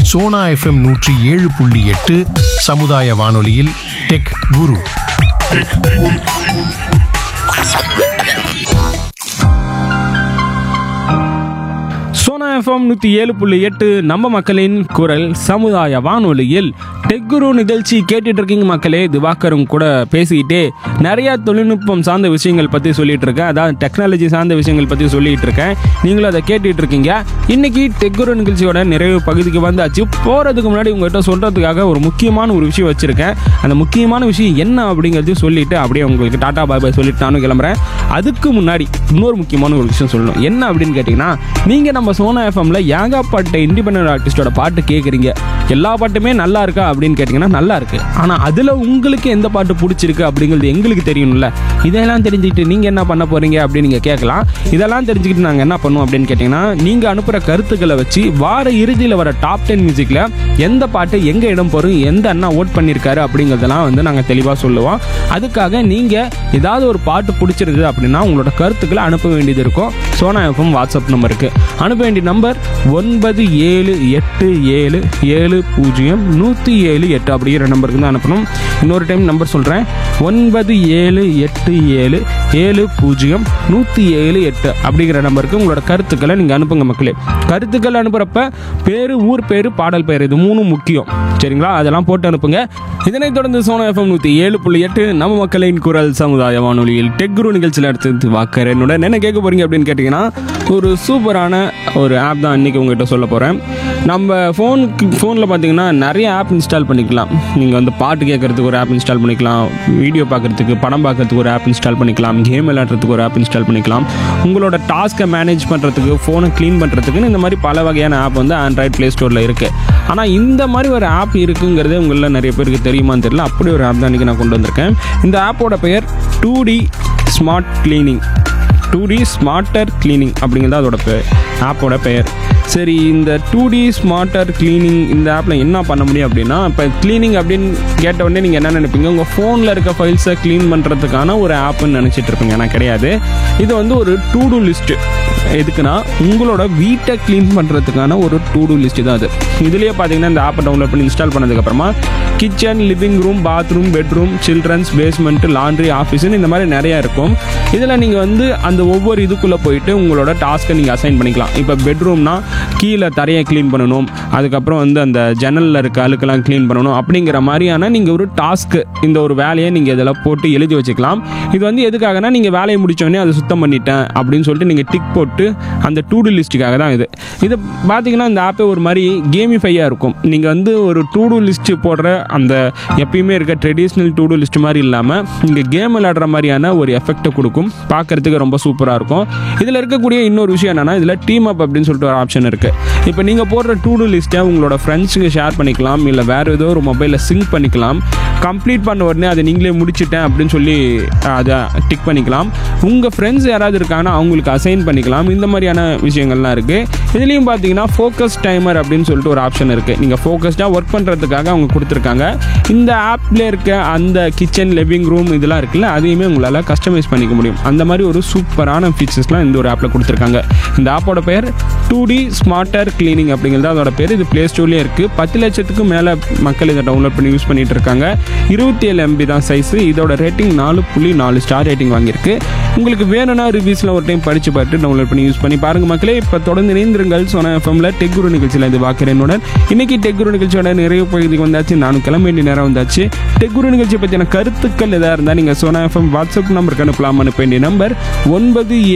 Sona FM நூற்றி ஏழு புள்ளி எட்டு சமுதாய வானொலியில் டெக் குரு சோனா எஃப்எம் நூற்றி ஏழு புள்ளி எட்டு நம்ம மக்களின் குரல் சமுதாய வானொலியில் டெக்குரு நிகழ்ச்சி கேட்டுட்டு இருக்கீங்க மக்களே திவாகரும் கூட பேசிக்கிட்டே நிறைய தொழில்நுட்பம் சார்ந்த விஷயங்கள் பற்றி சொல்லிட்டு இருக்கேன் அதாவது டெக்னாலஜி சார்ந்த விஷயங்கள் பற்றி சொல்லிட்டு இருக்கேன் நீங்களும் அதை கேட்டுட்டு இருக்கீங்க இன்னைக்கு டெக்குரு நிகழ்ச்சியோட நிறைவு பகுதிக்கு வந்தாச்சு போகிறதுக்கு முன்னாடி உங்கள்கிட்ட சொல்கிறதுக்காக ஒரு முக்கியமான ஒரு விஷயம் வச்சுருக்கேன் அந்த முக்கியமான விஷயம் என்ன அப்படிங்கிறது சொல்லிட்டு அப்படியே உங்களுக்கு டாடா பாய் பாய் சொல்லிட்டு நானும் கிளம்புறேன் அதுக்கு முன்னாடி இன்னொரு முக்கியமான ஒரு விஷயம் சொல்லணும் என்ன அப்படின்னு கேட்டிங்கன்னா நீங்கள் நம்ம சோனா எஃப்எம்ல ஏகாப்பட்ட இண்டிபெண்டன்ட் ஆர்டிஸ்டோட பாட்டு கேட்குறீங்க எல்லா பாட்டுமே நல்லா இருக்கா அப்படின்னு கேட்டிங்கன்னா நல்லா இருக்கு ஆனால் அதில் உங்களுக்கு எந்த பாட்டு பிடிச்சிருக்கு அப்படிங்கிறது எங்களுக்கு தெரியணும்ல இதெல்லாம் தெரிஞ்சுக்கிட்டு நீங்கள் என்ன பண்ண போகிறீங்க அப்படின்னு நீங்கள் கேட்கலாம் இதெல்லாம் தெரிஞ்சுக்கிட்டு நாங்கள் என்ன பண்ணுவோம் அப்படின்னு கேட்டிங்கன்னா நீங்கள் அனுப்புகிற கருத்துக்களை வச்சு வார இறுதியில் வர டாப் டென் மியூசிக்கில் எந்த பாட்டு எங்கே இடம் போகிறோம் எந்த அண்ணா ஓட் பண்ணியிருக்காரு அப்படிங்கிறதெல்லாம் வந்து நாங்கள் தெளிவாக சொல்லுவோம் அதுக்காக நீங்கள் ஏதாவது ஒரு பாட்டு பிடிச்சிருக்குது அப்படின்னா உங்களோட கருத்துக்களை அனுப்ப வேண்டியது இருக்கும் சோனா எஃப்எம் வாட்ஸ்அப் நம்பருக்கு அனுப்ப வேண்டிய நம்பர் ஒன்பது ஏழு எட்டு ஏழு ஏழு பூஜ்ஜியம் நூற்றி ஏழு எட்டு அப்படிங்கிற நம்பருக்கு தான் அனுப்பணும் இன்னொரு டைம் நம்பர் சொல்கிறேன் ஒன்பது ஏழு எட்டு ஏழு ஏழு பூஜ்ஜியம் நூற்றி ஏழு எட்டு அப்படிங்கிற நம்பருக்கு உங்களோட கருத்துக்களை நீங்கள் அனுப்புங்க மக்களே கருத்துக்கள் அனுப்புகிறப்ப பேர் ஊர் பேர் பாடல் பேர் இது மூணும் முக்கியம் சரிங்களா அதெல்லாம் போட்டு அனுப்புங்க இதனைத் தொடர்ந்து சோனா எஃப்எம் நூற்றி ஏழு புள்ளி எட்டு நம்ம மக்களின் குரல் சமுதாய வானொலியில் டெக்ரு நிகழ்ச்சியில் அடுத்து வாக்கர் என்னோட என்ன கேட்க போறீங்க அப்படின்னு கேட்டிங்கன்னா ஒரு சூப்பரான ஒரு ஆப் தான் இன்றைக்கி உங்ககிட்ட சொல்ல போகிறேன் நம்ம ஃபோனுக்கு ஃபோனில் பார்த்தீங்கன்னா நிறைய ஆப் இன்ஸ்டால் பண்ணிக்கலாம் நீங்கள் வந்து பாட்டு கேட்குறதுக்கு ஒரு ஆப் இன்ஸ்டால் பண்ணிக்கலாம் வீடியோ பார்க்குறதுக்கு படம் பார்க்கறதுக்கு ஒரு ஆப் இன்ஸ்டால் பண்ணிக்கலாம் கேம் விளையாடுறதுக்கு ஒரு ஆப் இன்ஸ்டால் பண்ணிக்கலாம் உங்களோட டாஸ்க்கை மேனேஜ் பண்ணுறதுக்கு ஃபோனை க்ளீன் பண்ணுறதுக்குன்னு இந்த மாதிரி பல வகையான ஆப் வந்து ஆண்ட்ராய்ட் ப்ளே ஸ்டோரில் இருக்குது ஆனால் இந்த மாதிரி ஒரு ஆப் இருக்குங்கிறதே உங்களில் நிறைய பேருக்கு தெரியுமான்னு தெரியல அப்படி ஒரு ஆப் தான் இன்றைக்கி நான் கொண்டு வந்திருக்கேன் இந்த ஆப்போட பெயர் Tody smart cleaning Tody smarter cleaning அப்படிங்கிறது அதோட பெ ஆப்போட பெயர் சரி இந்த டூ டி ஸ்மார்ட்டர் க்ளீனிங் இந்த ஆப்பில் என்ன பண்ண முடியும் அப்படின்னா இப்போ க்ளீனிங் அப்படின்னு கேட்ட உடனே நீங்கள் என்ன நினைப்பீங்க உங்கள் ஃபோனில் இருக்க ஃபைல்ஸை க்ளீன் பண்ணுறதுக்கான ஒரு ஆப்புன்னு நினச்சிட்டு இருப்பீங்க ஆனால் கிடையாது இது வந்து ஒரு டூ டூ லிஸ்ட்டு எதுக்குன்னா உங்களோட வீட்டை க்ளீன் பண்ணுறதுக்கான ஒரு டூ டூ லிஸ்ட் தான் அது இதுலேயே பார்த்தீங்கன்னா இந்த ஆப்பை டவுன்லோட் பண்ணி இன்ஸ்டால் பண்ணதுக்கப்புறமா kitchen living room bathroom bedroom children's basement laundry ஆஃபீஸ்னு இந்த மாதிரி நிறையா இருக்கும் இதில் நீங்கள் வந்து அந்த ஒவ்வொரு இதுக்குள்ளே போயிட்டு உங்களோட டாஸ்க்கை நீங்கள் அசைன் பண்ணிக்கலாம் இப்போ பெட்ரூம்னா கீழே தரையை க்ளீன் பண்ணணும் அதுக்கப்புறம் வந்து அந்த ஜன்னலில் இருக்க அழுக்கெல்லாம் க்ளீன் பண்ணணும் அப்படிங்கிற மாதிரியான நீங்கள் ஒரு டாஸ்க்கு இந்த ஒரு வேலையை நீங்கள் இதில் போட்டு எழுதி வச்சுக்கலாம் இது வந்து எதுக்காகனா நீங்கள் வேலையை முடிச்சோடனே அதை சுத்தம் பண்ணிட்டேன் அப்படின்னு சொல்லிட்டு நீங்கள் டிக் போட்டு அந்த டூ டு லிஸ்ட்டுக்காக தான் இது இது பார்த்தீங்கன்னா இந்த ஆப்பே ஒரு மாதிரி கேமிஃபையாக இருக்கும் நீங்கள் வந்து ஒரு டூ டூ லிஸ்ட்டு போடுற அந்த எப்பயுமே இருக்க ட்ரெடிஷ்னல் டூ டூ லிஸ்ட் மாதிரி இல்லாமல் நீங்கள் கேம் விளையாடுற மாதிரியான ஒரு எஃபெக்ட்டை கொடுக்கும் பார்க்கறதுக்கு ரொம்ப சூப்பராக இருக்கும் இதில் இருக்கக்கூடிய இன்னொரு விஷயம் என்னன்னா இதில் டீம் அப் அப்படின்னு சொல்லிட்டு ஒரு ஆப்ஷன் இருக்குது இப்போ நீங்கள் போடுற டூ டூ லிஸ்ட்டை உங்களோட ஃப்ரெண்ட்ஸுக்கு ஷேர் பண்ணிக்கலாம் இல்லை வேறு ஏதோ ஒரு மொபைலில் சிங்க் பண்ணிக்கலாம் கம்ப்ளீட் பண்ண உடனே அதை நீங்களே முடிச்சிட்டேன் அப்படின்னு சொல்லி அதை டிக் பண்ணிக்கலாம் உங்கள் ஃப்ரெண்ட்ஸ் யாராவது இருக்காங்கன்னா அவங்களுக்கு அசைன் பண்ணிக்கலாம் இந்த மாதிரியான விஷயங்கள்லாம் இருக்குது இதுலேயும் பார்த்தீங்கன்னா ஃபோக்கஸ் டைமர் அப்படின்னு சொல்லிட்டு ஒரு ஆப்ஷன் இருக்குது நீங்கள் ஃபோக்கஸ்டாக ஒர்க் பண்ணுறதுக்காக அவங்க கொடுத்துருக்காங்க இந்த ஆப்பில் இருக்க அந்த கிச்சன் லிவிங் ரூம் இதெல்லாம் இருக்குல்ல அதையுமே உங்களால் கஸ்டமைஸ் பண்ணிக்க முடியும் அந்த மாதிரி ஒரு சூப்பரான ஃபீச்சர்ஸ்லாம் இந்த ஒரு ஆப்பில் கொடுத்துருக்காங்க இந்த ஆப்போட பெயர் டூ டி ஸ்மார்ட்டர் கிளீனிங் அப்படிங்கிறது அதோட பேர் இது ப்ளே ஸ்டோர்லேயே இருக்குது பத்து லட்சத்துக்கும் மேலே மக்கள் இதை டவுன்லோட் பண்ணி யூஸ் பண்ணிட்டு இருக்காங்க இருபத்தி ஏழு எம்பி தான் சைஸு இதோட ரேட்டிங் நாலு புள்ளி நாலு ஸ்டார் ரேட்டிங் வாங்கியிருக்கு உங்களுக்கு வேணும்னா ரிவ்யூஸில் ஒரு டைம் படித்து பார்த்து டவுன்லோட் பண்ணி யூஸ் பண்ணி பாருங்க மக்களே இப்போ தொடர்ந்து இணைந்திருங்கள் சொன்ன எஃப்எம்ல டெக் குரு நிகழ்ச்சியில் இது பார்க்குறேனுடன் இன்னைக்கு டெக் குரு நிகழ்ச்சியோட நிறைவு பகுதிக்கு வந்தாச்சு நானும் கிளம்ப வேண்டிய நேரம் வந்தாச்சு டெக் குரு நிகழ்ச்சியை பற்றின கருத்துக்கள் எதாக இருந்தால் நீங்கள் சோனா எஃப்எம் வாட்ஸ்அப் நம்பருக்கு அனுப்பலாம் அனுப்ப வேண்டிய நம்பர் ஒன்பது